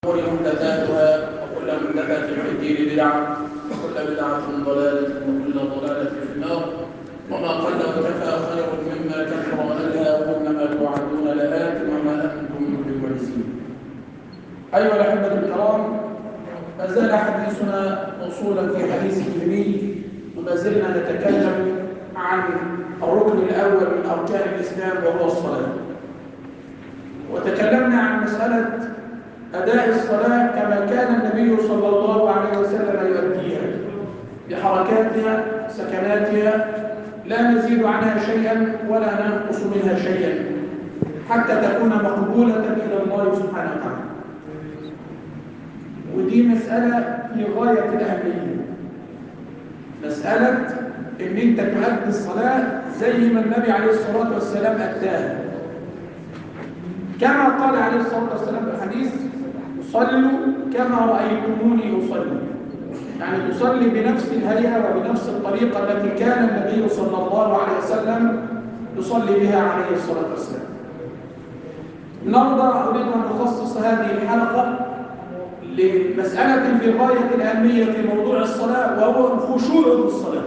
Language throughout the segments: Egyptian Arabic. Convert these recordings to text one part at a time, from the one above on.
الأمور محدثاتها وكل محدثة في الدين بدعة وكل بدعة ضلالة وكل ضلالة في النار وما قل وكفى خير مما كثر وألهى وإنما توعدون لآت وما أنتم بمعجزين أيها الأحبة الكرام ما زال حديثنا موصولا في حديث جبريل وما زلنا نتكلم عن الركن الأول من أركان الإسلام وهو الصلاة وتكلمنا عن مسألة أداء الصلاة كما كان النبي صلى الله عليه وسلم يؤديها بحركاتها سكناتها لا نزيد عنها شيئا ولا ننقص منها شيئا حتى تكون مقبولة إلى الله سبحانه وتعالى ودي مسألة في غاية الأهمية مسألة إن أنت تؤدي الصلاة زي ما النبي عليه الصلاة والسلام أداها كما قال عليه الصلاة والسلام في الحديث صلوا كما رأيتموني أصلي يعني تصلي بنفس الهيئة وبنفس الطريقة التي كان النبي صلى الله عليه وسلم يصلي بها عليه الصلاة والسلام النهارده أريد أن أخصص هذه الحلقة لمسألة في غاية الأهمية في موضوع الصلاة وهو الخشوع في الصلاة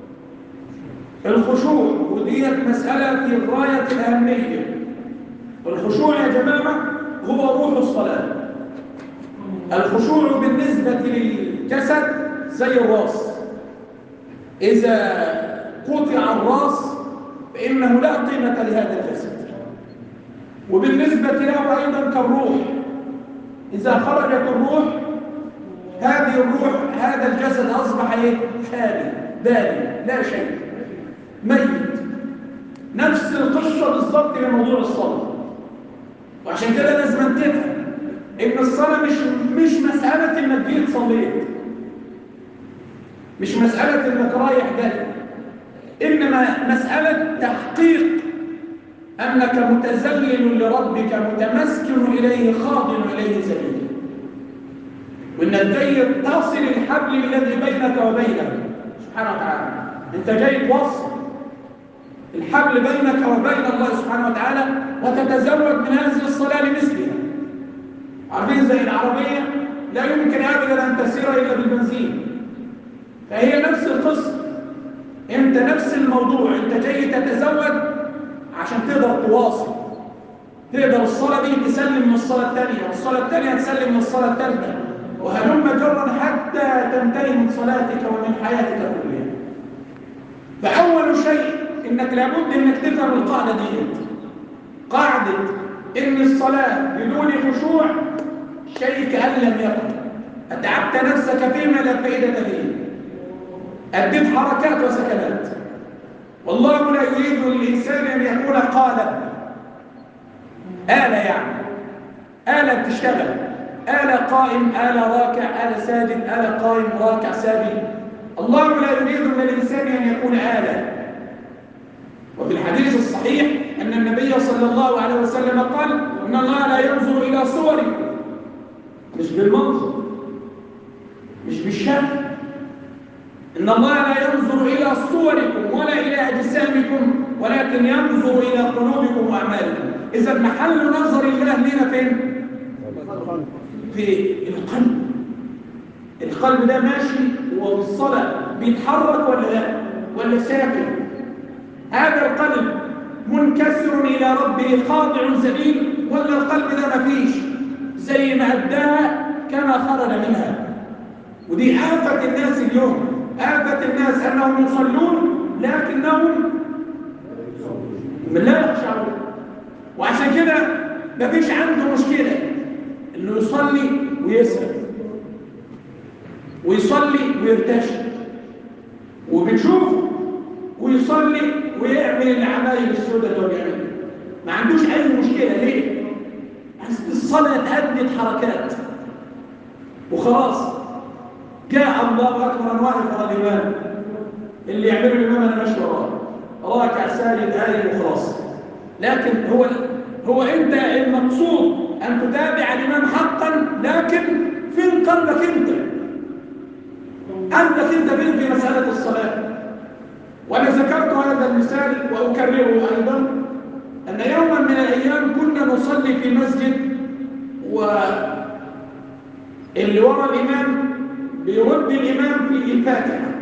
الخشوع وديت مسألة في غاية الأهمية الخشوع يا جماعة هو روح الصلاة الخشوع بالنسبة للجسد زي الراس إذا قطع الراس فإنه لا قيمة لهذا الجسد وبالنسبة له أيضا كالروح إذا خرجت الروح هذه الروح هذا الجسد أصبح إيه؟ خالي بالي لا شيء ميت نفس القصة بالضبط لموضوع الصلاة وعشان كده لازم تفهم ان الصلاه مش مش مساله انك جيت صليت مش مساله انك رايح جاي انما مساله تحقيق انك متذلل لربك متمسكن اليه خاضع اليه ذليل وانك جاي تصل الحبل الذي بينك وبينه سبحانه وتعالى انت جاي توصل الحبل بينك وبين الله سبحانه وتعالى وتتزود من هذه الصلاه لمثلها عارفين زي العربية لا يمكن أبدا أن تسير إلا بالبنزين فهي نفس القصة أنت نفس الموضوع أنت جاي تتزود عشان تقدر تواصل تقدر الصلاة دي تسلم من الصلاة الثانية والصلاة الثانية تسلم من الصلاة الثالثة وهلم جرا حتى تنتهي من صلاتك ومن حياتك كلها فأول شيء إنك لابد إنك تفهم القاعدة دي قاعدة إن الصلاة بدون خشوع شيء كأن لم يكن أتعبت نفسك فيما لا فائدة فيه أديت حركات وسكنات والله لا يريد للإنسان أن يكون قالب آلة يعني آلة تشتغل آلة قائم آلة راكع آلة ساجد آلة قائم راكع ساجد الله لا يريد من الإنسان أن يكون آلة وفي الحديث الصحيح أن النبي صلى الله عليه وسلم قال إن الله لا ينظر إلى صوركم مش بالمنظر مش بالشكل إن الله لا ينظر إلى صوركم ولا إلى أجسامكم ولكن ينظر إلى قلوبكم وأعمالكم إذا محل نظر الله لنا فين؟ في القلب القلب ده ماشي وبالصلاة بيتحرك ولا لا؟ ولا ساكن هذا القلب منكسر إلى ربه خاضع ذليل ولا القلب ده ما فيش زي ما أداها كما خرج منها ودي آفة الناس اليوم آفة الناس أنهم يصلون لكنهم لا يخشعون وعشان كده ما فيش عنده مشكلة إنه يصلي ويسرق ويصلي ويرتشي وبنشوف ويصلي ويعمل العمايل السوداء اللي هو بيعملها ما عندوش اي مشكله ليه الصلاه ادت حركات وخلاص جاء الله اكبر واقف على الامام اللي يعمله الامام انا ماشي وراه راكع ساجد قايم وخلاص لكن هو هو انت المقصود ان تتابع الامام حقا لكن فين قلبك انت قلبك انت فين في مساله الصلاه وأنا ذكرت هذا المثال وأكرره أيضا أن يوما من الأيام كنا نصلي في مسجد و اللي ورا الإمام بيرد الإمام في الفاتحة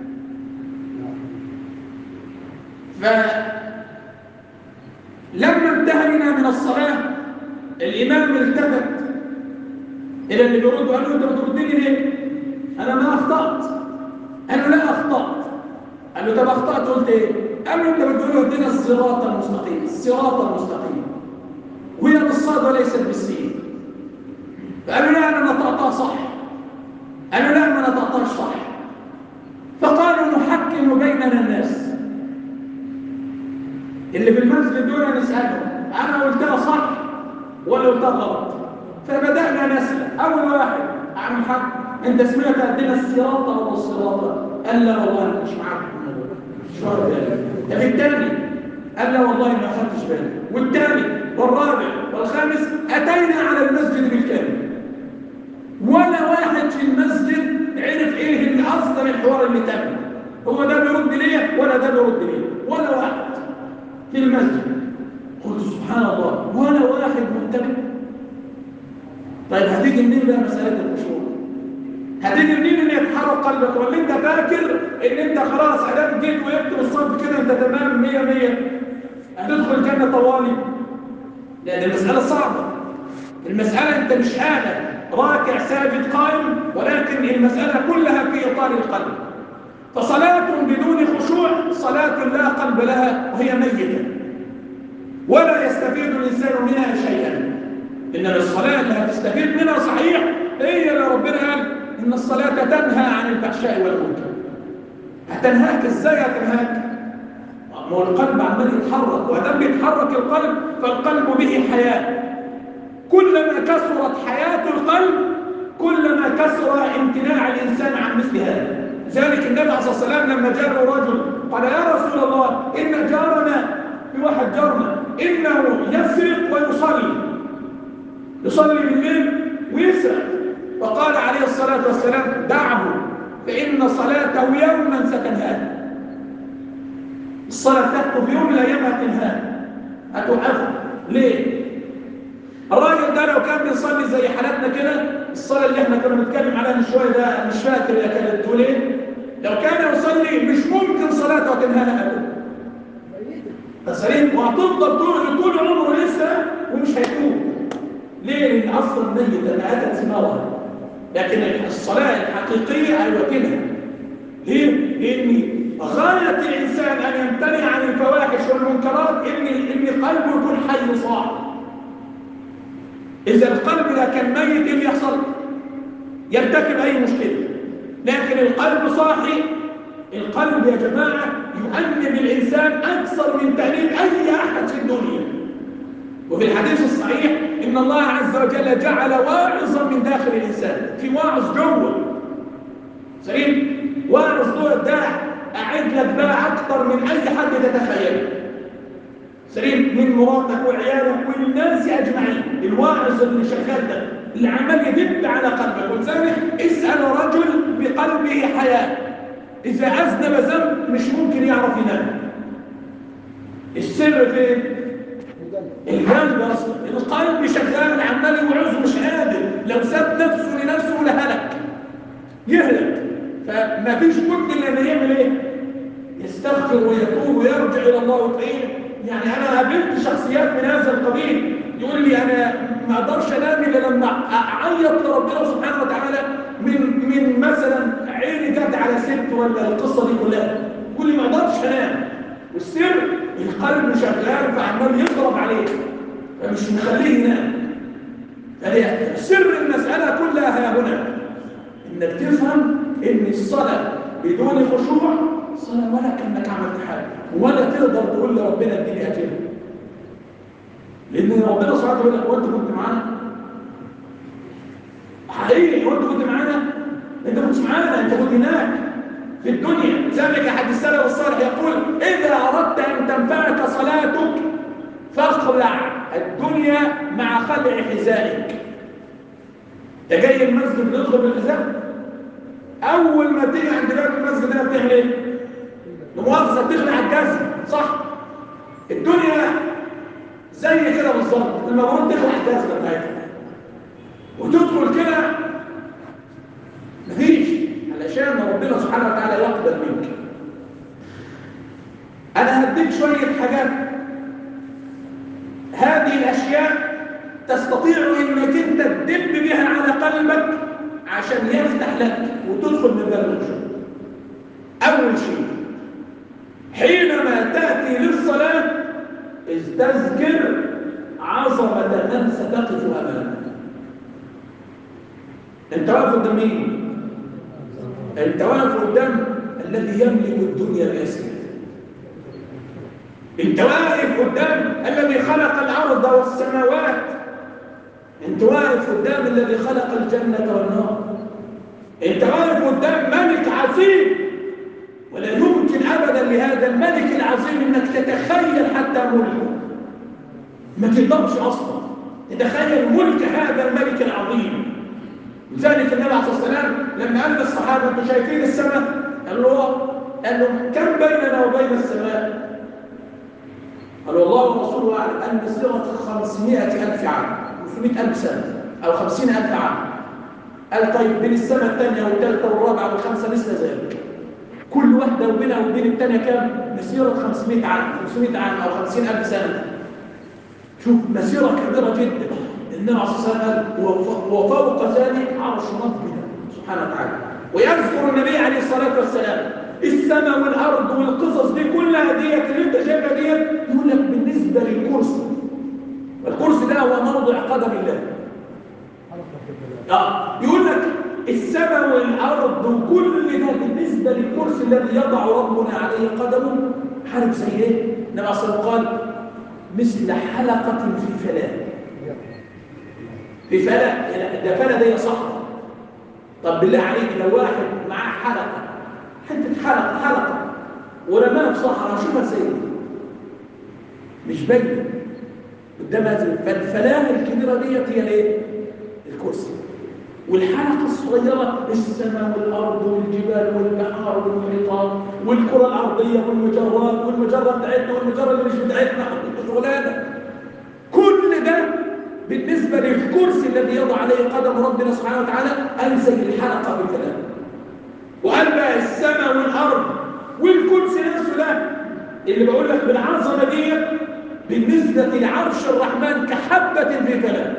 فلما انتهينا من الصلاة الإمام التفت إلى اللي بيرد وقال له أنت بتردني ليه؟ أنا ما أخطأت أنا لا أخطأت قال له طب أخطأت قلت إيه؟ قال له أنت بتقول له اهدنا الصراط المستقيم الصراط المستقيم وهي بالصاد وليست بالسين فقال له لا أنا نطقتها صح قال له لا ما نطقتهاش صح فقالوا نحكم بيننا الناس اللي في المسجد دول نسألهم أنا قلتها صح ولا قلتها غلط فبدأنا نسأل أول واحد عم حق أنت سمعت أدينا الصراط ولا الصراط قال لا والله أنا مش معاك مش واخد بالي طب الثاني قال لا والله ما أخدتش بالي والثاني والرابع والخامس أتينا على المسجد بالكامل ولا واحد في المسجد عرف ايه اللي اصلا الحوار اللي تم هو ده بيرد ليا ولا ده بيرد ليا ولا واحد في المسجد قلت سبحان الله ولا واحد منتبه طيب هتيجي منين بقى مساله الخشوع هتيجي منين ان يتحرك قلبك ولا انت فاكر ان انت خلاص ادام جيت وقفت بالصف كده انت تمام 100 100 هتدخل الجنه طوالي لا دي مساله صعبه المساله انت مش آلة راكع ساجد قائم ولكن المساله كلها في اطار القلب فصلاه بدون خشوع صلاه لا قلب لها وهي ميته ولا يستفيد الانسان منها شيئا انما الصلاه اللي هتستفيد منها صحيح هي اللي ربنا قال ان الصلاه تنهى عن الفحشاء والمنكر هتنهاك ازاي هتنهاك ما هو القلب عمال يتحرك وادام بيتحرك القلب فالقلب به حياه كلما كثرت حياه القلب كلما كثر امتناع الانسان عن مثل هذا ذلك النبي عليه الصلاه والسلام لما جاء رجل قال يا رسول الله ان جارنا في واحد جارنا انه يسرق ويصلي يصلي بالليل ويسرق فقال عليه الصلاه والسلام دعه فان صلاته يوما ستنهاه الصلاه تكتب في يوم من الايام هتنهاه هتوقفه ليه الراجل ده لو كان بيصلي زي حالاتنا كده الصلاه اللي احنا كنا بنتكلم عليها من شويه ده مش فاكر هي كانت تقول ايه لو كان يصلي مش ممكن صلاته تنهاها ابدا سليم وهتفضل طول طول عمره لسه ومش هيتوب ليه؟ لان اصلا ميت انا اتت ثمارها لكن الصلاه الحقيقيه ايوه كده ليه؟ لان غايه الانسان ان يمتنع عن الفواحش والمنكرات ان ان قلبه يكون حي صاحي اذا القلب ده كان ميت ايه اللي يحصل؟ يرتكب اي مشكله لكن القلب صاحي القلب يا جماعه يؤنب الإنسان أكثر من تأنيب أي أحد في الدنيا وفي الحديث الصحيح إن الله عز وجل جعل واعظا من داخل الإنسان في واعظ جوه سليم واعظ جوه ده أعد لك بقى أكثر من أي حد تتخيله سليم من مراتك وعيالك والناس أجمعين الواعظ اللي شغال ده اللي عمال يدب على قلبك ولذلك اسأل رجل بقلبه حياه إذا أذنب ذنب مش ممكن يعرف ينام السر فين؟ القلب أصلا القلب شغال عمال يوعظه مش قادر لو ساب نفسه لنفسه لهلك يهلك فما فيش بد إلا إنه يعمل إيه؟ يستغفر ويتوب ويرجع إلى الله وتلاقيه يعني أنا قابلت شخصيات من هذا القبيل يقول لي أنا ما أقدرش أنام إلا لما أعيط لربنا سبحانه وتعالى من من مثلا عيني جت على ست ولا القصه دي كلها كل ما اقدرش انام والسر القلب شغال فعمال يضرب عليه فمش مخليه ينام فهي سر المساله كلها ها هنا انك تفهم ان الصلاه بدون خشوع صلاه ولا كانك عملت حاجه ولا تقدر تقول لربنا اديني اجر لان ربنا سبحانه وتعالى وانت كنت معانا حقيقي وانت كنت معانا انت كنت معانا انت كنت هناك في الدنيا لذلك احد السلف الصالح يقول اذا اردت ان تنفعك صلاتك فاخلع الدنيا مع خلع حذائك انت جاي المسجد بتدخل بالحذاء اول ما تيجي عند باب المسجد ده بتعمل ايه؟ المؤاخذه تخلع الجزم صح الدنيا زي كده بالظبط المفروض تخلع الجزمه بتاعتك وتدخل كده ربنا سبحانه وتعالى يقبل منك انا هديك شويه حاجات هذه الاشياء تستطيع انك انت تدب بها على قلبك عشان يفتح لك وتدخل من باب الخشوع اول شيء حينما تاتي للصلاه استذكر عظمه من ستقف امامك انت واقف قدام مين انت واقف قدام الذي يملك الدنيا باسره انت واقف قدام الذي خلق الارض والسماوات انت واقف قدام الذي خلق الجنه والنار انت واقف قدام ملك عظيم ولا يمكن ابدا لهذا الملك العظيم انك تتخيل حتى ملكه ما تقدرش اصلا تتخيل ملك هذا الملك العظيم لذلك النبي عليه الصلاه والسلام لما قال للصحابه انتم شايفين السماء قال له قال له كم بيننا وبين السماء قال والله ورسوله اعلم ان مسيره 500 الف عام في 100 الف سنه او 50 الف عام قال طيب بين السماء الثانيه والثالثه والرابعه والخامسه مثل ذلك كل واحده وبينها وبين الثانيه كام مسيره 500 عام 500 عام او 50 الف سنه شوف مسيره كبيره جدا النبي عليه الصلاه والسلام وفوق ذلك عرش ربنا سبحانه وتعالى ويذكر النبي عليه الصلاه والسلام السماء والارض والقصص دي كلها ديت اللي انت شايفها ديت يقول لك بالنسبه للكرسي الكرسي ده هو موضع قدم الله اه يقول لك السماء والارض وكل ده بالنسبه للكرسي الذي يضع ربنا عليه قدمه حرف زي ايه؟ النبي عليه الصلاه والسلام قال مثل حلقه في فلاه في فلاه ده فلاه دي صحراء طب بالله عليك لو واحد معاه حلقه حته حلقه حلقه ورماها في صحراء شوفها ازاي مش باينه قدامها فالفلاه الكبيره ديت هي الايه؟ الكرسي والحلقه الصغيره السماء والارض والجبال والبحار والمحيطات والكره الارضيه والمجرات والمجره بتاعتنا والمجره اللي مش بتاعتنا شغلانه كل ده بالنسبه للكرسي الذي يضع عليه قدم ربنا سبحانه وتعالى انزل الحلقه بالكلام وقال بقى السماء والارض والكرسي نفسه ده اللي بقول لك بالعظمه دي بالنسبه لعرش الرحمن كحبه في كلام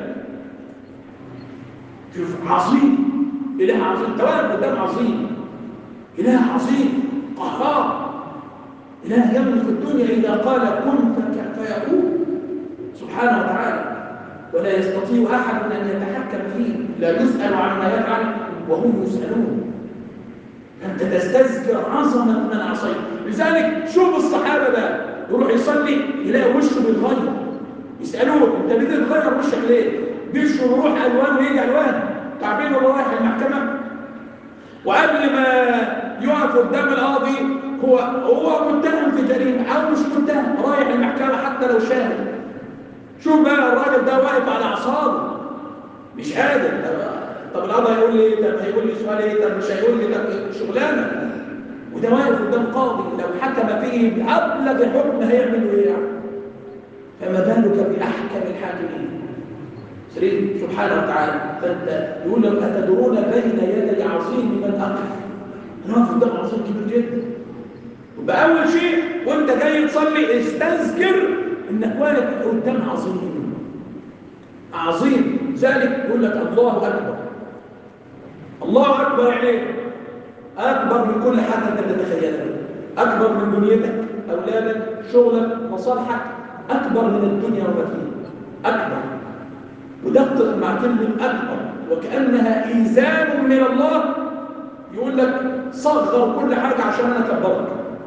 شوف عظيم اله عظيم توالد قدام عظيم اله عظيم قهار اله يملك الدنيا اذا قال كن فيكون سبحانه وتعالى ولا يستطيع احد ان يتحكم فيه لا يسال عما يفعل وهم يسالون أنت تستذكر عظمة من عصيت لذلك شوف الصحابة بقى يروح يصلي يلاقي وشه بيتغير يسألوه أنت بتتغير وشك ليه؟ بيشه يروح ألوان ويجي ألوان تعبين وهو رايح المحكمة وقبل ما يقف قدام القاضي هو هو متهم في جريمة أو مش متهم رايح المحكمة حتى لو شاهد شوف بقى الراجل ده واقف على أعصابه مش قادر طب القاضي هيقول لي طب هيقول لي سؤال ايه طب مش هيقول لي طب شغلانه وده واقف قدام قاضي لو حكم فيه بابلغ حكم هيعمل ايه يعني فما بالك باحكم الحاكمين سرين سبحانه وتعالى فانت يقول لك اتدرون بين يدي عظيم من اقف انا واقف قدام عظيم كبير جدا يبقى اول شيء وانت جاي تصلي استذكر انك واقف قدام عظيم عظيم ذلك يقول لك الله اكبر الله أكبر يعني أكبر من كل حاجة أنت تتخيلها أكبر من دنيتك أولادك شغلك مصالحك أكبر من الدنيا وما فيها أكبر ودقق مع كلمة أكبر وكأنها إيزان من الله يقول لك صغر كل حاجة عشان أنا أكبرك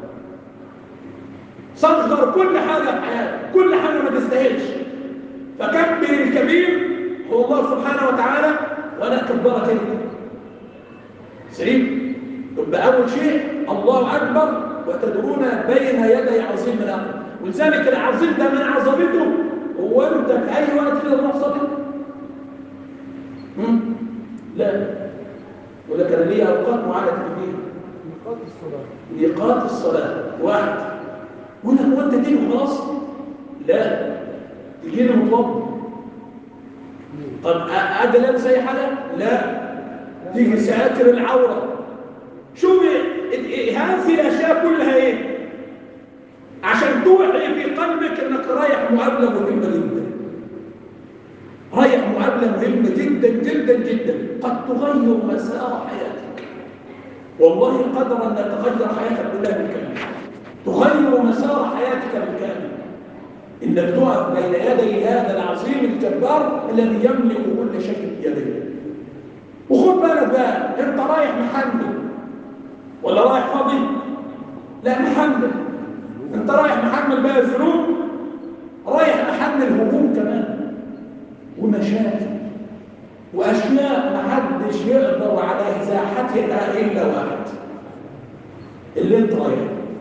صغر كل حاجة في حياتك كل حاجة ما تستاهلش فكبر الكبير هو الله سبحانه وتعالى وأنا أكبرك أنت سليم يبقى أول شيء الله أكبر وتدرون بين يدي عظيم من أمر ولذلك العظيم ده من عظمته هو أنت في أي وقت كده تروح صلي؟ لا ولك أنا ليا أوقات معينة فيها ميقات الصلاة ميقات الصلاة واحد يقول لك هو أنت تيجي خلاص؟ لا تجيني مطلب طب أدي لابس أي حاجة؟ لا تيجي ساتر العورة شوف هذه الاشياء كلها ايه عشان توعي في قلبك انك رايح مقابله مهمه جدا رايح مقابله مهمه جدا جدا جدا قد تغير مسار حياتك والله قدر ان تغير حياتك كلها بالكامل تغير مسار حياتك بالكامل انك تقف بين يدي هذا العظيم الجبار الذي يملك كل شيء بيده وخد بالك بقى انت رايح محمد ولا رايح فاضي لا محمد انت رايح محمل بقى الذنوب رايح محمل هموم كمان ومشاكل واشياء ما حدش يقدر على ازاحتها الا واحد اللي انت رايح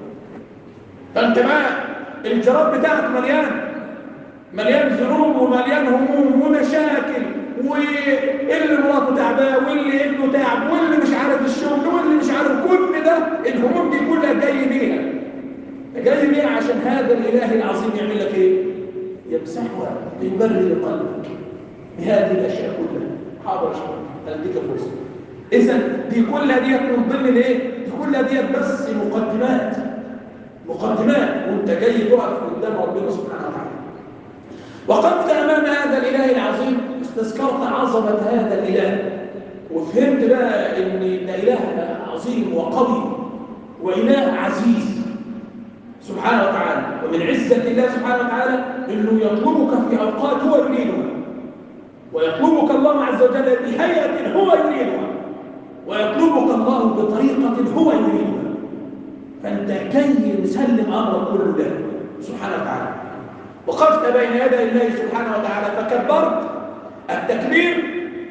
فانت بقى الجراب بتاعك مليان مليان ذنوب ومليان هموم ومشاكل واللي مراته تعباه واللي ابنه تعب واللي مش عارف الشغل واللي مش عارف كل ده الهموم دي كلها جاي بيها جاي بيها عشان هذا الاله العظيم يعمل لك ايه يمسحها ويبرد قلبك بهذه الاشياء كلها حاضر يا شباب اديك فرصه اذا دي كلها ديت من ضمن الايه دي كلها ديت بس مقدمات مقدمات وانت جاي تقف قدام ربنا سبحانه وتعالى وقفت امام هذا الاله العظيم استذكرت عظمه هذا الاله وفهمت بقى ان ده اله عظيم وقوي واله عزيز سبحانه وتعالى ومن عزه الله سبحانه وتعالى انه يطلبك في اوقات هو يريدها ويطلبك الله عز وجل بهيئه هو يريدها ويطلبك الله بطريقه هو يريدها فانت كي مسلم امرك كله له سبحانه وتعالى وقفت بين يدي الله سبحانه وتعالى فكبرت التكبير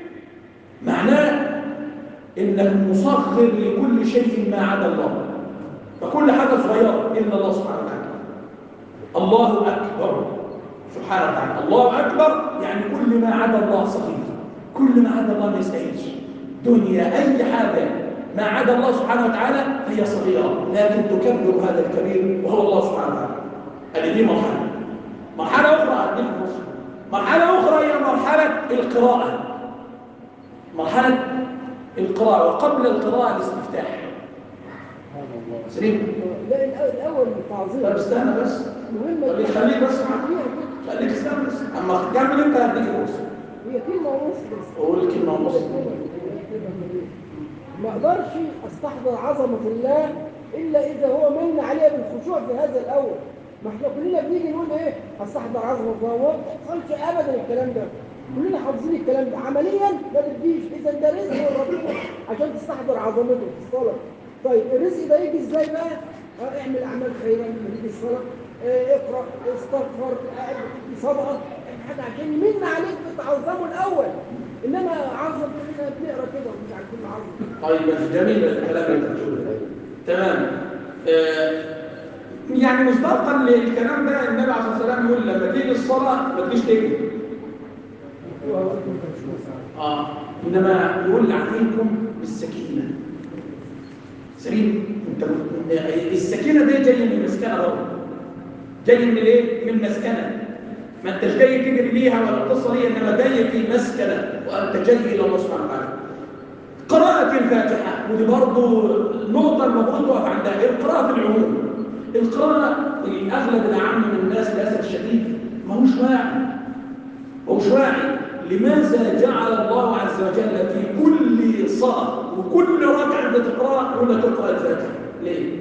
معناه انك مصغر لكل شيء ما عدا الله فكل حاجه صغيره الا الله سبحانه وتعالى الله اكبر سبحانه وتعالى الله اكبر يعني كل ما عدا الله صغير كل ما عدا الله ما يستاهلش دنيا اي حاجه ما عدا الله سبحانه وتعالى هي صغيره لكن تكبر هذا الكبير وهو الله سبحانه وتعالى هذه دي مرحله مرحله اخرى اديك مرحله اخرى هي مرحله القراءه مرحله القراءه وقبل القراءه الاستفتاح سليم لا الاول التعظيم طب استنى بس خليك خليك بس معاك خليك استنى بس اما تكمل انت هديك فرصه هي كلمه ونص بس قول كلمه ونص ما اقدرش استحضر عظمه الله الا اذا هو من عليها بالخشوع في هذا الاول ما احنا كلنا بنيجي نقول ايه استحضر عظمه الله ما بتحصلش ابدا الكلام ده كلنا حافظين الكلام ده عمليا ما بتجيش اذا ده رزق من ربنا عشان تستحضر عظمته في الصلاه طيب الرزق ده يجي ازاي بقى اه اعمل اعمال خيرا لما تيجي الصلاه اه اقرا استغفر اه صدقه حاجه عشان يمن عليك بتعظمه الاول انما عظم احنا بنقرا كده ومش عارفين العظم طيب بس جميل الكلام اللي انت بتقوله ده. تمام آه يعني مصداقا للكلام ده النبي عليه الصلاه والسلام يقول لما تيجي الصلاه ما تجيش تجري اه انما يقول عليكم بالسكينه سليم انت السكينه دي جايه من المسكنه برضه جايه من ايه من مسكنه ما انتش جاي تجري ليها ولا القصه دي انما جاي في مسكنه وانت جاي الى الله سبحانه وتعالى قراءة الفاتحة ودي برضه نقطة المفروض تقف عندها القراءة في العموم القراءة أغلب العام من الناس للأسف الشديد ماهوش واعي ماهوش واعي لماذا جعل الله عز وجل في كل صلاة وكل ركعة بتقرأ يقول لك اقرأ الفاتحة ليه؟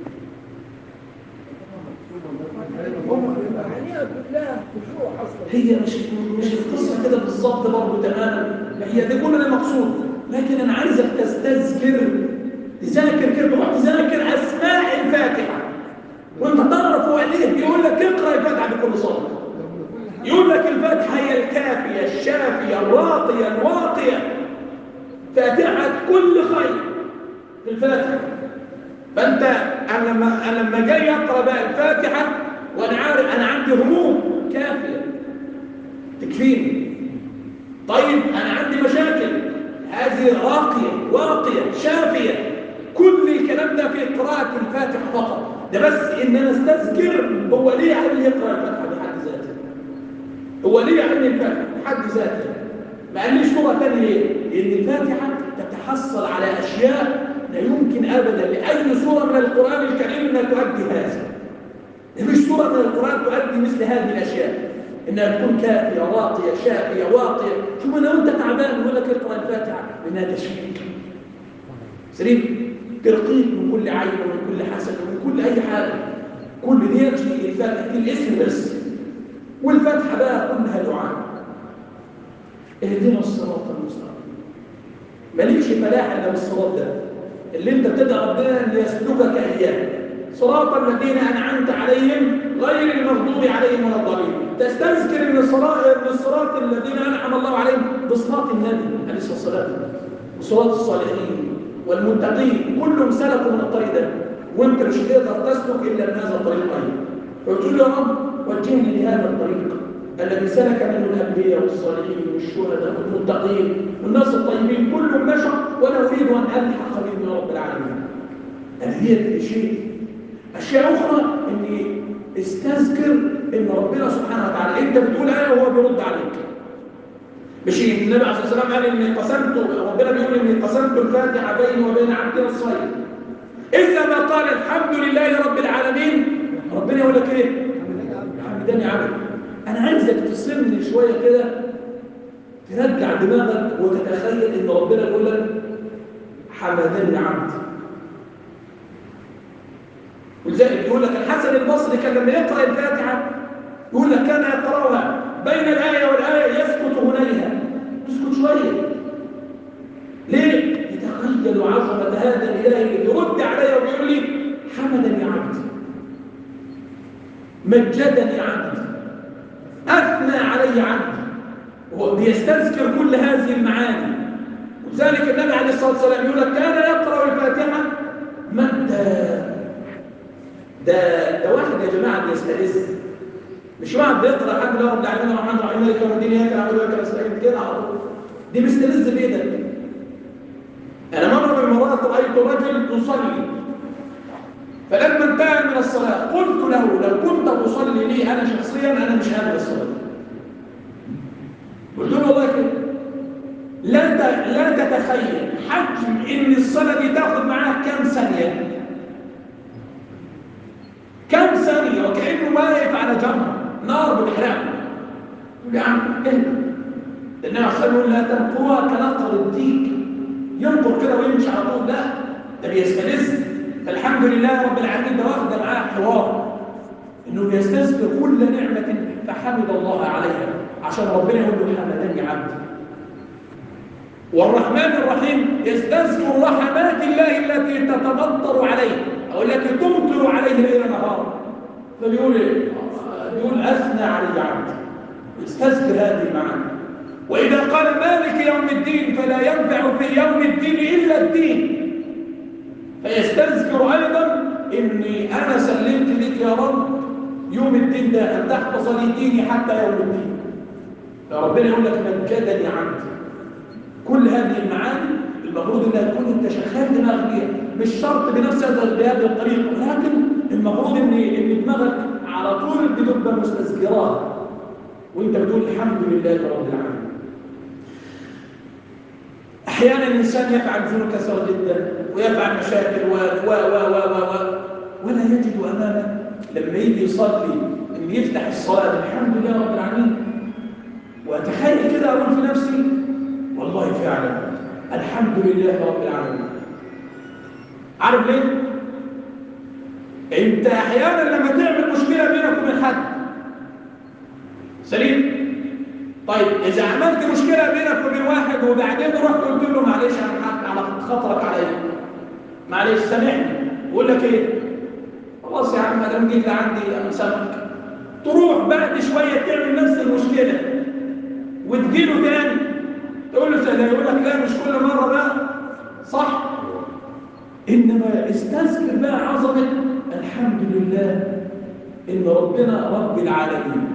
معنيها كلها خشوع اصلا هي مش مش القصة كده بالظبط برضه تماما لا هي دي كل المقصود لكن أنا عايزك تستذكر تذاكر كده تروح تذاكر أسماء الفاتحة وأنت تعرف هو ليه يقول لك اقرأ الفاتحة بكل صلاة يقول لك الفاتحة هي الكافية الشافية الراقية الواقية فاتحة كل خير في الفاتحة فأنت أنا لما أنا لما جاي أقرأ بقى الفاتحة وأنا عارف أنا عندي هموم كافية تكفيني طيب أنا عندي مشاكل هذه راقية واقية شافية كل الكلام ده في قراءة الفاتحة فقط ده بس إن أنا استذكر هو ليه عامل يقرأ الفاتحة بحد ذاته هو ليه عامل الفاتحة بحد ذاته ما قاليش لغة تانية ليه؟ لأن الفاتحة تتحصل على أشياء لا يمكن أبدا لأي سورة من القرآن الكريم أنها تؤدي هذا مفيش سورة من القرآن تؤدي مثل هذه الأشياء إنها تكون كافية راقية شافية واقية شوف أنا وأنت تعبان يقول لك اقرأ الفاتحة لأنها تشفيك سليم ترقيك من كل عين ومن كل حسد ومن كل أي حاجة كل دي شيء الفاتحة دي الاسم بس والفاتحة بقى كلها دعاء اهدنا الصراط المستقيم مالكش فلاح الا بالصراط ده اللي انت بتدعي ربنا ان يسلكك اياه صراط الذين انعمت عليهم غير المغضوب عليهم ولا الضالين تستذكر ان الصراط ان الصراط الذين انعم الله عليهم بصراط النبي عليه الصلاه والسلام وصراط الصالحين والمتقين كلهم سلكوا من الطريق ده وانت مش هتقدر تسلك الا من هذا الطريق ايضا فقلت له يا رب وجهني لهذا الطريق الذي سلك منه الانبياء والصالحين والشهداء والمتقين والناس الطيبين كلهم مشى وانا اريد ان الحق بهم يا رب العالمين هذه شيء اشياء اخرى اني استذكر ان ربنا سبحانه وتعالى انت بتقول ايه وهو بيرد عليك مش النبي عليه الصلاه والسلام قال اني قسمت ربنا بيقول اني قسمت الفاتحه بيني وبين عبدي الصغير اذا ما قال الحمد لله رب العالمين ربنا يقول لك ايه حمدني عبد انا عايزك تصمني شويه كده ترجع دماغك وتتخيل ان ربنا يقول لك حمدني عبد ولذلك يقول لك الحسن البصري كان لما يقرا الفاتحه يقول لك كان يقراها بين الايه والايه يسكت هنالها يسكت شويه ليه يتخيل عظمه هذا الاله اللي بيرد علي وبيقول لي حمدني عبدي مجدني عبدي اثنى علي عبدي هو بيستذكر كل هذه المعاني وذلك النبي عليه الصلاه والسلام يقول لك كان يقرا الفاتحه متى ده ده واحد يا جماعه بيستلذ مش واحد بيقرا الحمد لله رب العالمين الرحمن الرحيم مالك يوم الدين اياك نعبد واياك نستعين كده على طول دي مستلذ بايه ده؟ انا مره من المرات رايت رجل يصلي فلما انتهى من الصلاه قلت له لو كنت تصلي لي انا شخصيا انا مش هذا الصلاه قلت له والله كده لا لا تتخيل حجم ان الصلاه دي تاخد معاك كام ثانيه كم ثانية وكأنه واقف على جمر نار بتحرقه يقول يا عم اهدى النبي عليه الصلاة لا تنقوها كنقر الديك ينقر كده ويمشي على طول لا ده بيستلذ فالحمد لله رب العالمين ده واخده معاه حوار انه بيستذكر كل نعمة فحمد الله عليها عشان ربنا يقول له حمدني عبدي والرحمن الرحيم يستذكر رحمات الله التي تتمطر عليه أو التي تمطر عليه ليل نهار فبيقول ايه؟ بيقول أثنى علي عبد يستذكر هذه المعاني وإذا قال مالك يوم الدين فلا ينفع في يوم الدين إلا الدين فيستذكر أيضا إني أنا سلمت لك يا رب يوم الدين ده أن تحفظ لي ديني حتى يوم الدين فربنا يقول لك مجدني عبدي كل هذه المعاني المفروض انها تكون انت شغال دماغك بيها مش شرط بنفس بهذه الطريقه ولكن المفروض ان ان دماغك على طول بتبقى مستذكرات وانت بتقول الحمد لله رب العالمين احيانا الانسان يفعل ذنوب كثيره جدا ويفعل مشاكل و و و و و, و ولا يجد امامه لما يجي يصلي ان يفتح الصلاه الحمد لله رب العالمين واتخيل كده اقول في نفسي والله فعلا الحمد لله رب العالمين عارف ليه انت احيانا لما تعمل مشكله بينك وبين حد سليم طيب اذا عملت مشكله بينك وبين واحد وبعدين رحت قلت له معلش انا حق على خطرك عليا معلش سامحني يقول لك ايه خلاص يا عم ادام جيت عندي امسكك تروح بعد شويه تعمل نفس المشكله وتجيله تاني تقول له سهل يقول لك لا مش كل مرة بقى صح إنما استذكر بقى عظمة الحمد لله إن ربنا رب العالمين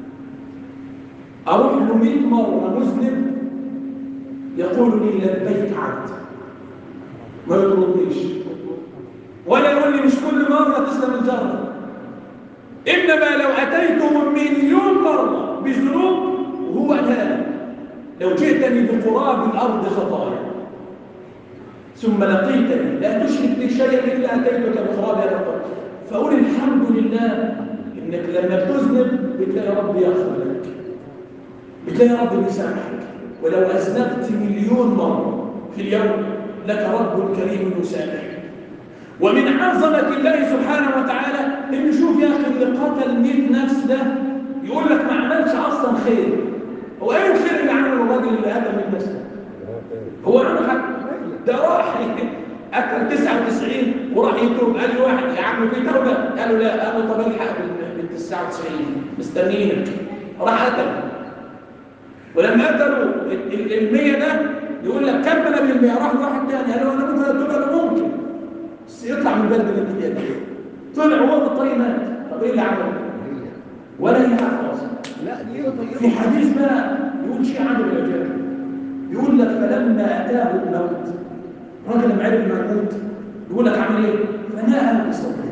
أروح له 100 مرة مسلم يقول لي لبيك عبد ما يطردنيش ولا يقول لي مش كل مرة تسلم الجرة إنما لو أتيته مليون مرة بذنوب وهو لا لو جئتني بقراب الأرض خطايا ثم لقيتني لا تشرك بي شيئا الا اتيتك بتراب هذا القبر فقول الحمد لله انك لما بتذنب بتلاقي رب يغفر لك بتلاقي رب يسامحك ولو اذنبت مليون مره في اليوم لك رب كريم يسامحك ومن عظمه الله سبحانه وتعالى ان شوف يا اخي اللي قتل 100 نفس ده يقول لك ما عملش اصلا خير هو ايه الخير اللي عمله الراجل اللي قتل 100 نفس ده هو عمل حاجه ده راح اكل 99 وراح يتوب قال لي واحد يا عم في توبه قالوا لا قالوا طب الحق بال 99 مستنيينك راح قتل ولما قتلوا ال 100 ده يقول لك كمل بال 100 راح واحد تاني قال له انا ممكن اتوب انا ممكن بس يطلع من بلد الابتدائي ده طلع هو بالطريق مات طب ايه اللي عمله؟ ولا يعرف اصلا لا دي طيبة في حديث بقى يقول شيء عن الرجال يقول لك فلما اتاه الموت راجل لما عرف انه هيموت يقول لك عمل ايه؟ فنأى بصدره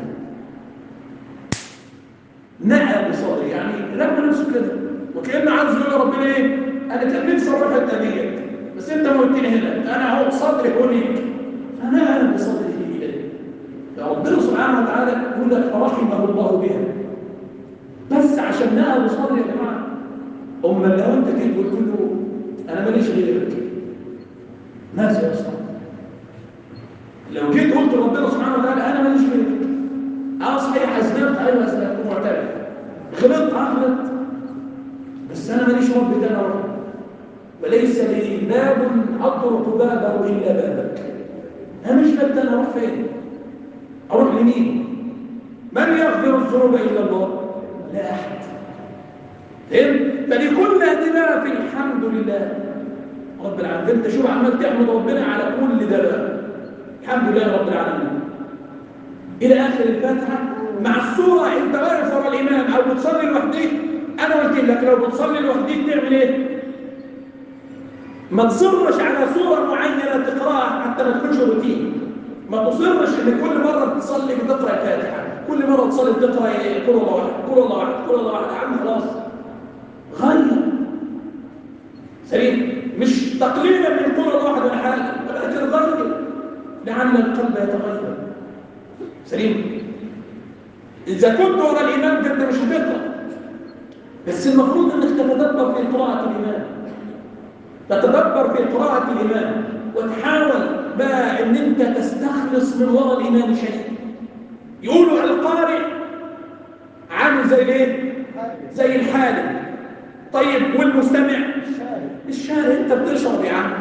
نأى بصدره يعني لما نفسه كده وكأنه عاوز يقول لربنا ايه؟ انا كان نفسي اروح الحته ديت بس انت ما قلت لي هنا انا اهو صدري هونيك فنأى بصدره اليه ربنا سبحانه وتعالى يقول لك فرحمه الله بها بس عشان نأى بصدره يا جماعه أما لو أنت جيت قلت له أنا ماليش غيرك ماذا يصنع؟ لو جيت قلت لربنا سبحانه وتعالى أنا ماليش غيرك أه صحيح أذنبت أيوه أذنبت معترف غلطت أغلط بس أنا ماليش رب تاني أروح وليس لي باب أطرق بابه إلا بابك أنا مش باب تاني أروح فين؟ أروح لمين؟ من يغفر الذنوب إلا الله؟ لا أحد فهمت؟ فلكل هدنا في الحمد لله رب العالمين انت شوف عمال تحمد ربنا على كل ده بقى الحمد لله رب العالمين الى اخر الفاتحه مع الصوره انت واقف ورا الامام او بتصلي لوحدك انا قلت لك لو بتصلي لوحدك تعمل ايه ما تصرش على صوره معينه تقراها حتى ما تكونش روتين ما تصرش ان كل مره بتصلي بتقرا الفاتحه كل مره تصلي بتقرا ايه قول الله واحد قول الله واحد قول الله واحد يا عم خلاص غير سليم مش تقليلا من قول الله واحد ولا حاجه ولكن غير لعل القلب يتغير سليم اذا كنت ورا الامام ده انت مش هتقرا بس المفروض انك تتدبر في قراءه الامام تتدبر في قراءه الامام وتحاول بقى ان انت تستخلص من وراء الامام شيء يقولوا القارئ عامل زي الايه زي الحالم طيب والمستمع الشارع انت بتشرب يا عم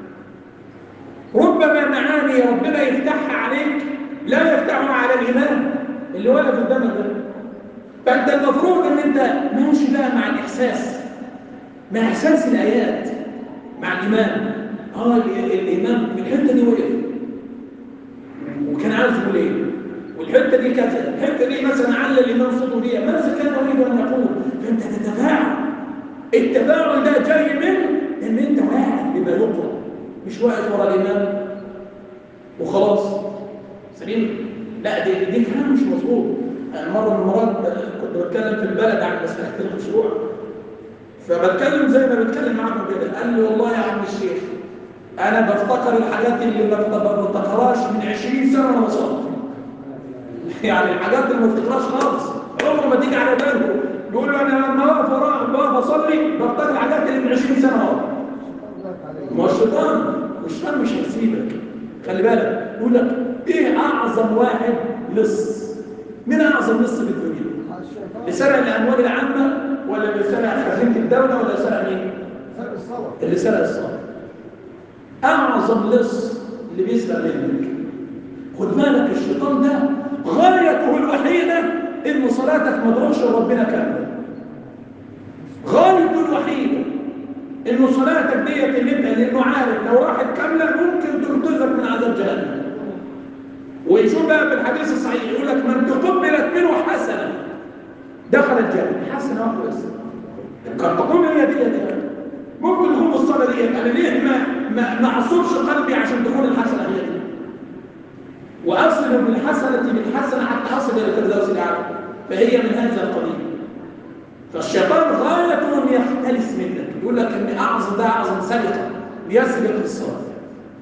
ربما معاني ربنا يفتحها عليك لا يفتحها على الامام اللي واقف قدامك ده فانت المفروض ان انت ماشي بقى مع الاحساس مع احساس الايات مع الامام اه الامام في الحته دي وقف وكان عاوز يقول ايه والحته دي كانت الحته دي مثلا علّ الامام صوته دي ماذا كان يريد ان يقول فانت تتفاعل التفاعل ده جاي من ان انت واعي بما يقرا مش واقف ورا الامام وخلاص سليم لا دي دي كلام مش مظبوط مره من المرات كنت بتكلم في البلد عن مساله الخشوع فبتكلم زي ما بتكلم معاكم كده قال لي والله يا عم الشيخ انا بفتكر الحاجات اللي ما بفتكرهاش من 20 سنه وانا بصلي يعني الحاجات اللي ما بفتكرهاش خالص عمره ما تيجي على باله يقول له انا لما واقف وراء واقف اصلي بفتكر الحاجات اللي من 20 سنه ورا ما هو الشيطان الشيطان مش هيسيبك خلي بالك يقول لك ايه اعظم واحد لص مين اعظم لص في الدنيا اللي سرق الاموال العامه ولا اللي سرق خزينه الدوله ولا سرق مين سرق الصلاة اللي سرق الصلاه اعظم لص اللي بيسرق منك خد بالك الشيطان ده غايته الوحيده ان صلاتك ما تروحش لربنا كامله غايته الوحيده ان صلاتك ديت اللي انت لانه عارف لو راحت كامله ممكن تنقذك من عذاب جهنم ويشوف بقى في الحديث الصحيح يقول لك من تقبلت منه حسنه دخل الجنه حسنه واحده بس قد تكون هي ديت يعني ممكن تكون الصلاه ديت انا ليه ما ما ما اعصرش قلبي عشان تكون الحسنه هي دي واصل بالحسنه بالحسنه حتى اصل الى الفردوس الاعلى فهي من هذا القبيل فالشيطان غايته ان يختلس منك يقول لك ان اعظم ده اعظم سرقه ليسرق الصلاه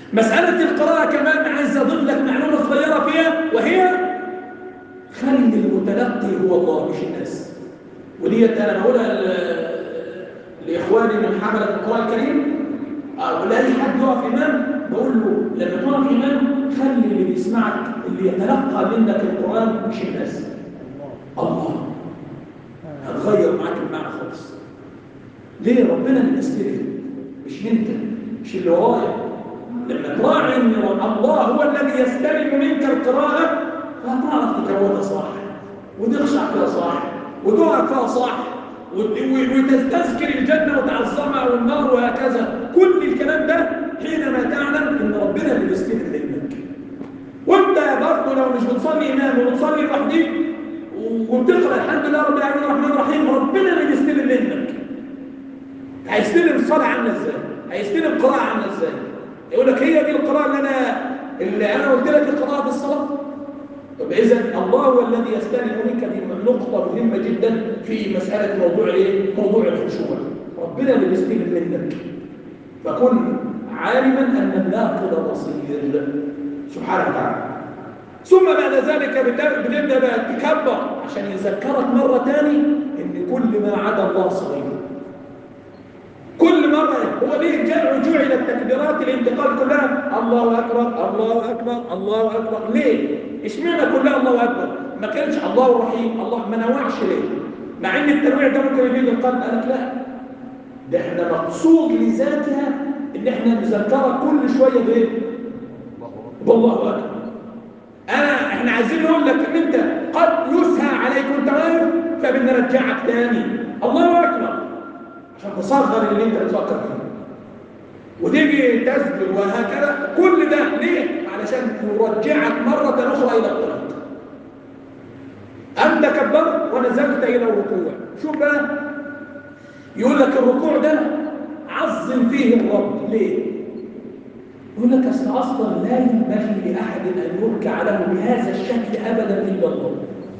مسألة القراءة كمان عايز أضيف لك معلومة صغيرة فيها وهي خلي المتلقي هو الله مش الناس وديت أنا بقولها ل- لإخواني من حملة القرآن الكريم أو لأي حد يقف إمام بقول له لما تقف إمام خلي اللي بيسمعك اللي يتلقى منك القرآن مش الناس الله هتغير معاك المعنى خالص ليه ربنا اللي بيستلم مش انت مش اللي ورايا لما تراعي ان الله هو الذي يستلم منك القراءه فهتعرف تكونها صح وتخشع فيها صح وتقف فيها صح وت- و- وتستذكر الجنه وتعظمها والنار وهكذا كل الكلام ده حينما تعلم ان ربنا اللي بيستلم منك وانت برضه لو مش بتصلي امام وبتصلي لوحدك وبتقرا الحمد لله رب العالمين الرحمن الرحيم ربنا اللي بيستلم منك هيستلم الصلاه عامله ازاي هيستلم القراءه عامله ازاي يقول لك هي دي القراءه اللي انا اللي انا قلت لك القراءه في الصلاه طب اذا الله هو الذي يستلم منك دي نقطه مهمه جدا في مساله موضوع ايه موضوع الخشوع ربنا اللي بيستلم منك فكن عالما ان الناقد بصير سبحانه وتعالى ثم بعد ذلك بت- بتبدا بقى تكبر عشان يذكرك مره تاني ان كل ما عدا الله صغير كل مرة هو ليه جاء جعل التكبيرات الانتقال كلها الله أكبر الله أكبر الله أكبر ليه؟ اشمعنى كلها الله أكبر؟ ما كانش الله الرحيم الله ما نوعش ليه؟ مع ان التنويع ده ممكن يجي للقلب قالك لا ده احنا مقصود لذاتها ان احنا نذكرها كل شوية بايه؟ بالله أكبر انا احنا عايزين نقول لك ان انت قد يسهى عليك وانت واقف فبنرجعك تاني الله اكبر عشان تصغر اللي انت بتفكر فيه وتيجي تسجد وهكذا كل ده ليه علشان يرجعك مره اخرى الى الطريق انت كبرت ونزلت الى الركوع شوف بقى يقول لك الركوع ده عظم فيه الرب ليه يقول لك اصل اصلا لا ينبغي لاحد ان يركع له بهذا الشكل ابدا الا الله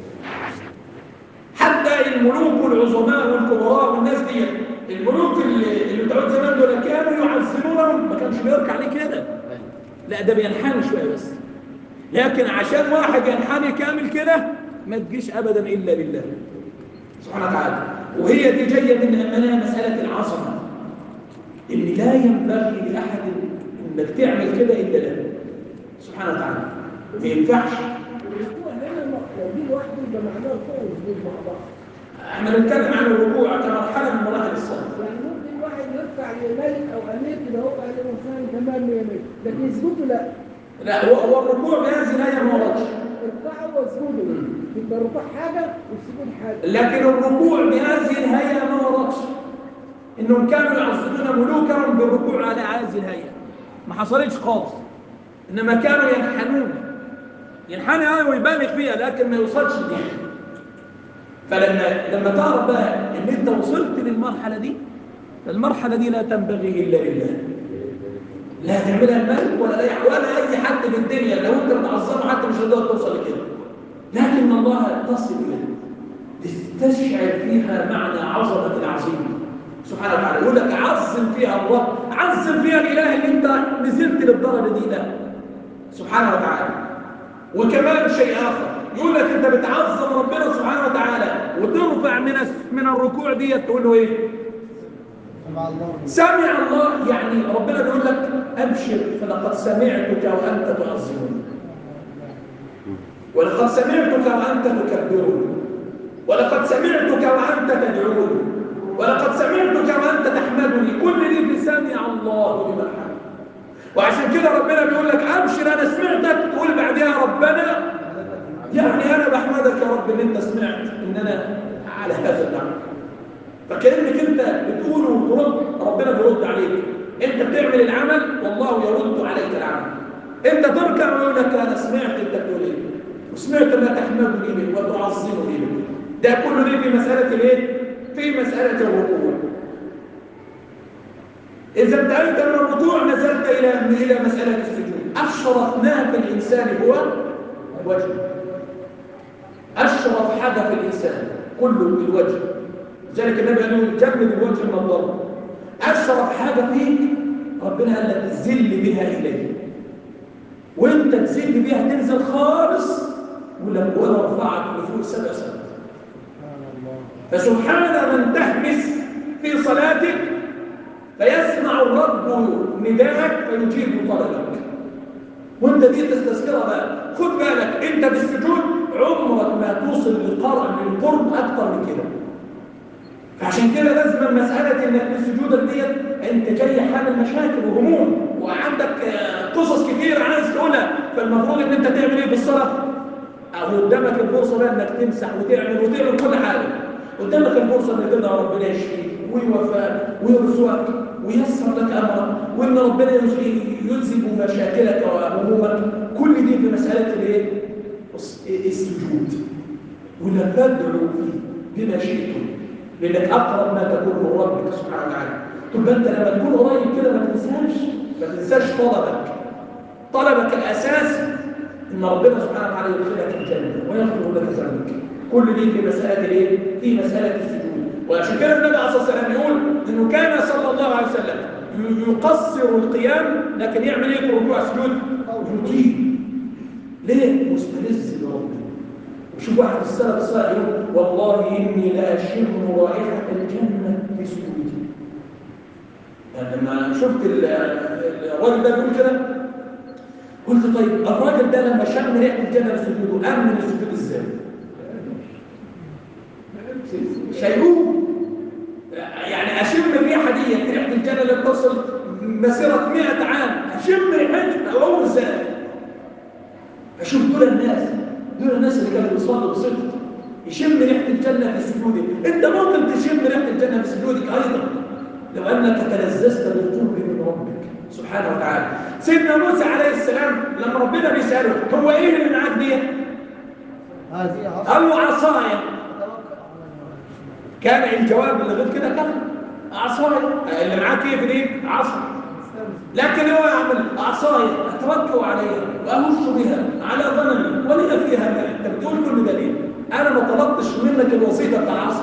حتى الملوك العظماء والكبراء والناس دي الملوك اللي اللي بتوع زمان دول كانوا يعظمونهم ما كانش بيركع عليه كده لا ده بينحني شويه بس لكن عشان واحد ينحني كامل كده ما تجيش ابدا الا لله سبحانه وتعالى وهي دي جايه من امانه مساله العظمه ان لا ينبغي لاحد انك تعمل كده الا له سبحانه وتعالى ما ينفعش الركوع هنا لو دي لوحده يبقى معناه ركوع وسجود مع بعض احنا بنتكلم عن الركوع كمرحله من مراحل الصلاه يعني ممكن واحد يرفع لملك او امير كده هو قال له فاهم تمام 100 100 لكن يسجده لا لا هو هو الركوع بهذه الايه ما وردش ارفعه واسجده يبقى الركوع حاجه والسجود حاجه لكن الركوع بهذه الهيئه ما وردش انهم كانوا يعظمون ملوكهم بالركوع على هذه الهيئه ما حصلتش خالص انما كانوا ينحنون ينحني ايوه ويبالغ فيها لكن ما يوصلش لدي فلما لما تعرف بقى ان انت وصلت للمرحله دي المرحله دي لا تنبغي الا لله لا تعملها الملك ولا اي ولا اي حد في الدنيا لو انت بتعظمه حتى مش هتقدر توصل لكده لكن الله تصل اليه تستشعر فيها معنى عظمه العظيم سبحانه وتعالى يقول لك عظم فيها الله عظم فيها الاله اللي انت نزلت للدرجه دي ده سبحانه وتعالى وكمان شيء اخر يقول لك انت بتعظم ربنا سبحانه وتعالى وترفع من من الركوع دي تقول له ايه مع الله سمع الله يعني ربنا بيقول لك ابشر فلقد سمعتك وانت تعظمني ولقد سمعتك وانت تكبرني ولقد سمعتك وانت تدعوني ولقد سمعتك وانت تحمدني كل دي بسمع الله لمن حمد وعشان كده ربنا بيقول لك ابشر انا سمعتك تقول بعدها ربنا يعني انا بحمدك يا رب ان انت سمعت ان انا على هذا النعم فكانك انت بتقول وترد ربنا بيرد عليك انت بتعمل العمل والله يرد عليك العمل انت تركع ويقول لك انا سمعت انت بتقول ايه وسمعت ما تحمدني به وتعظمني به ده كله دي في مساله الايه في مساله الركوع اذا انتهيت من الركوع نزلت الى الى مساله السجود اشرف ما في الانسان هو الوجه اشرف حاجه في الانسان كله الوجه لذلك النبي قال له جنب الوجه من الضرب اشرف حاجه فيك ربنا قال لك زل بها إليه وانت تزل بها تنزل خالص ولما وانا رفعك لفوق سبع سنوات سبحان الله فسبحان من تهمس في صلاتك فيسمع الرب نداءك فيجيب طلبك وانت دي تستذكرها بقى خد بالك انت بالسجود عمرك ما توصل للقرب للقرب اكتر من كده فعشان كده لازم مسألة انك بالسجود ديت انت جاي حامل مشاكل وهموم وعندك آه، قصص كتير عايز تقولها فالمفروض ان انت تعمل ايه بالصلاة او قدامك الفرصة بقى انك تمسح وتعمل وتعمل كل حاجة قدامك الفرصة ان تدعي ربنا يشفيك ويوفاك ويرزقك وييسر لك امرك وان ربنا يز- يذهب مشاكلك وهمومك كل دي في مسألة الايه؟ الس- السجود ولا تدعو فيه بما شئتم لانك اقرب ما تكون من ربك سبحانه وتعالى طب انت لما تكون قريب كده ما تنساش ما تنساش طلبك طلبك الاساسي ان ربنا سبحانه وتعالى يدخلك الجنه ويغفر لك ذنبك كل دي في مساله الايه في مساله السجود وعشان كده النبي عليه الصلاه والسلام يقول انه كان صلى الله عليه وسلم ي- يقصر القيام لكن يعمل ايه في الركوع السجود يطيل ليه مستلذ بربه وشوف واحد السلف الصالح يقول والله اني لاشم رائحه الجنه في سجودي يعني لما شفت ال- ال- الراجل ده بيقول كده قلت طيب الراجل ده لما شم ريحه الجنه في سجوده امن السجود ازاي؟ شيئوه يعني اشم الريحه دي ريحه الجنه اللي بتصل مسيره 100 عام اشم ريحتها اقوم ازاي؟ اشوف دول الناس دول الناس اللي كانوا بيصلوا بصدق يشم ريحه الجنه في سجودك انت ممكن تشم ريحه الجنه في سجودك ايضا لو انك تلذذت بالقرب من ربك سبحانه وتعالى سيدنا موسى عليه السلام لما ربنا بيساله هو ايه اللي معاك دي هذه عصا قال له عصايا أتوكل على الله كان الجواب اللي غير كده كان عصايا اللي معاك ايه في دي عصا لكن هو يعمل عصايا اتوكل عليها واهش بها على غنمي ولي فيها مال انت بتقول كل ده ليه؟ انا ما طلبتش منك الوظيفه بتاع العصا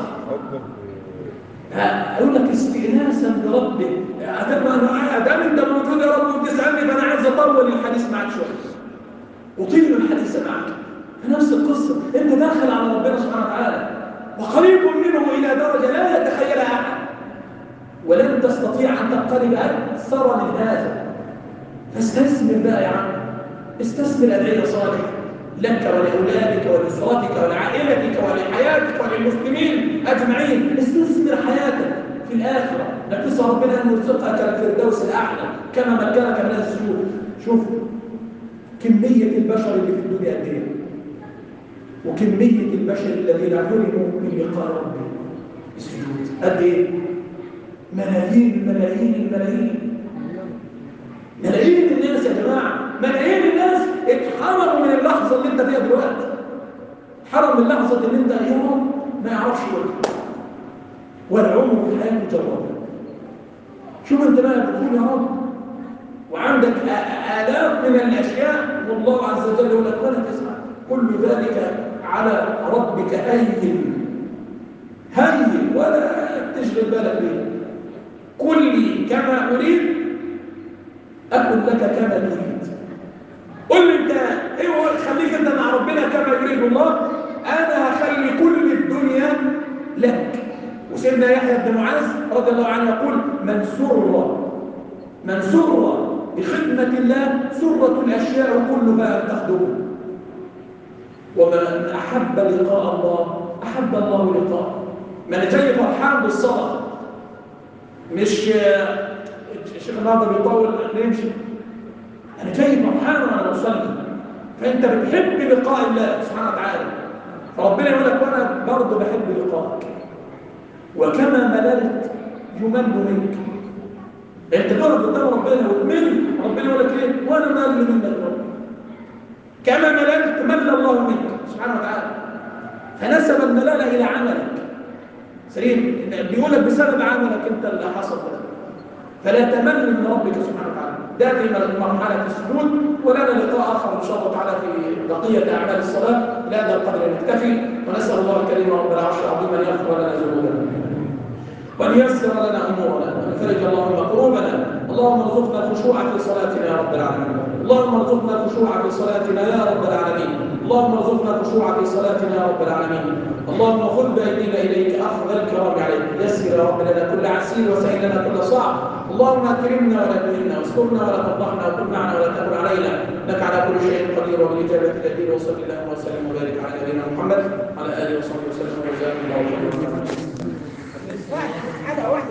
اقول لك استئناسا بربي ادام انا ادام انت موجود يا رب وبتسالني فانا عايز اطول الحديث معاك شويه اطيل الحديث معك نفس القصه انت داخل على ربنا سبحانه وتعالى وقريب منه الى درجه لا يتخيلها احد ولن تستطيع ان تقترب اكثر من هذا فاستثمر بقى يا عم استثمر ادعيه صالحه لك ولاولادك ولاسرتك ولعائلتك ولحياتك وللمسلمين اجمعين استثمر حياتك في الاخره لك تسال ربنا ان يرزقك الفردوس الاعلى كما مكنك من السجود شوف كميه البشر اللي في الدنيا قد ايه وكميه البشر الذين علموا من لقاء ربهم السجود قد ايه ملايين الملايين الملايين ملايين الناس يا جماعه ملايين الناس اتحرموا من اللحظه اللي انت فيها دلوقتي حرم من لحظه اللي انت يوم ما يعرفش وجهه والعمر في الحياه مجرد شوف انت بقى بتقول يا رب وعندك آ- آلاف من الأشياء والله عز وجل يقول لك ولا تسمع كل ذلك على ربك هين هين ولا تشغل بالك به قل لي كما أريد أكن لك كما تريد قل لي انت ايه هو خليك انت مع ربنا كما يريد الله انا هخلي كل الدنيا لك وسيدنا يحيى بن معاذ رضي الله عنه يقول من سر من سر بخدمة الله سرة الأشياء كلها أن تخدمه ومن أحب لقاء الله أحب الله لقاءه من جاي فرحان بالصلاة مش الشيخ النهارده بيطول نمشي أنا جاي فرحان وأنا بصلي فأنت بتحب لقاء الله سبحانه وتعالى فربنا يقول لك وأنا برضه بحب لقائك وكما مللت يمل منك انت تقعد قدام ربنا وتمل ربنا يقول لك ايه وانا مل منك رب كما مللت مل الله منك سبحانه وتعالى فنسب الملالة الى عملك سليم بيقول لك بسبب عملك انت اللي حصل ده فلا تمل من ربك سبحانه وتعالى ده في مرحلة السجود ولنا لقاء آخر إن شاء الله تعالى في بقية أعمال الصلاة إلى هذا القدر نكتفي ونسأل الله الكريم رب العرش العظيم أن يغفر لنا ذنوبنا وأن ييسر لنا أمورنا وأن يفرج اللهم كروبنا اللهم ارزقنا الخشوع في صلاتنا يا رب العالمين اللهم ارزقنا الخشوع في صلاتنا يا رب العالمين اللهم ارزقنا الخشوع في صلاتنا يا رب العالمين اللهم خذ بايدينا اليك اخذ الكرام عليك يسر يا رب لنا كل عسير وسهل لنا كل صعب اللهم اكرمنا ولا تهنا واسترنا ولا تفضحنا وكن معنا ولا تكن علينا انك على كل شيء قدير وبالاجابه الجدير وصلى اللهم وسلم وبارك على نبينا محمد على اله وصحبه وسلم وجزاكم الله خيرا